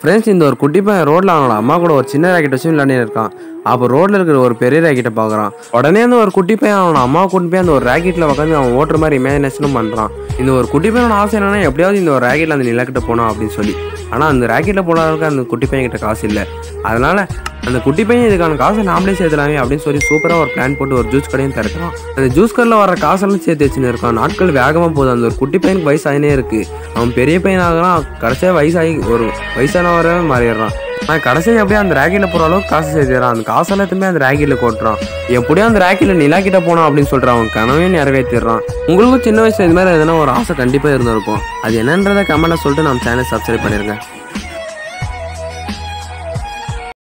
friends இந்த ஒரு குட்டி பையன் ரோட்ல அவனோட அம்மா கூட ஒரு சின்ன ராக்கெட் வச்சு விளையாடிட்டு இருக்கான் அப்போ ரோட்ல இருக்கிற ஒரு பெரிய ராக்கெட்டை பார்க்குறான் உடனே அந்த ஒரு குட்டி பையன் அவனோட அம்மாவை கூட்டு போய் அந்த ஒரு ராக்கெட்ல உட்காந்து அவன் ஓட்டுற மாதிரி இமேஜினேஷனும் பண்றான் இந்த ஒரு குட்டி பையனோட ஆசை என்னன்னா எப்படியாவது இந்த ஒரு ராக்கெட்ல அந்த நிலக்கிட்ட போனோம் அப்படின்னு சொல்லி ஆனா அந்த ராக்கெட்ல போன அளவுக்கு அந்த குட்டி பையன் கிட்ட காசு இல்லை அதனால அந்த குட்டி பையன் இதுக்கான காசை நாமளே சேர்த்துலாமே அப்படின்னு சொல்லி சூப்பராக ஒரு பிளான் போட்டு ஒரு ஜூஸ் கடையும் திறக்கிறான் அந்த ஜூஸ் கடையில் வர காசெல்லாம் சேர்த்து வச்சுன்னு இருக்கான் நாட்கள் வேகமாக போகுது அந்த ஒரு குட்டி பையனுக்கு வயசு ஆகினே இருக்கு அவன் பெரிய பையன் ஆகிறான் கடைசியாக வயசாகி ஒரு வயசானவராகவே மாறிடுறான் ஆனால் கடைசியாக எப்படியும் அந்த ராக்கெட்டில் போகிற அளவுக்கு காசு சேர்த்துறான் அந்த காசெல்லாம் திரும்பி அந்த ராக்கெட்டில் கொட்டுறான் எப்படியும் அந்த ராக்கெட்டில் நிலா கிட்ட போனோம் அப்படின்னு சொல்கிறான் அவன் கனவையும் நிறைவேற்றிடுறான் உங்களுக்கும் சின்ன வயசுல இது மாதிரி எதனா ஒரு ஆசை கண்டிப்பாக இருந்திருக்கும் அது என்னன்றதை கமெண்ட்டை சொல்லிட்டு நம்ம சேனல் சப்ஸ்கிரைப் பண்ணிருங்க